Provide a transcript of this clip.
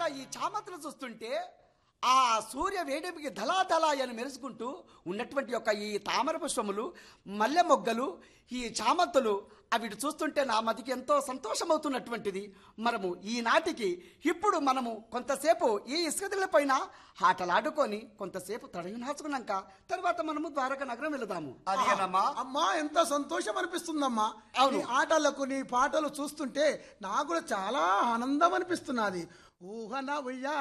ఈ చామంతులు చూస్తుంటే ఆ సూర్య వేడిమికి ధలాధలా అని మెరుసుకుంటూ ఉన్నటువంటి యొక్క ఈ తామర పుష్పములు మల్లె మొగ్గలు ఈ చామంతులు అవి చూస్తుంటే నా మతికి ఎంతో సంతోషమవుతున్నటువంటిది మనము ఈనాటికి ఇప్పుడు మనము కొంతసేపు ఈ ఇసుక పైన ఆటలాడుకొని కొంతసేపు తడవి నాచుకున్నాక తర్వాత మనము ద్వారక నగరం వెళదాము అదేనమ్మా అమ్మా ఎంత సంతోషం అనిపిస్తుందమ్మా అవును. నీ ఆటలకు నీ పాటలు చూస్తుంటే నాకు కూడా చాలా ఆనందం అనిపిస్తున్నది ఊహన ఉయ్యా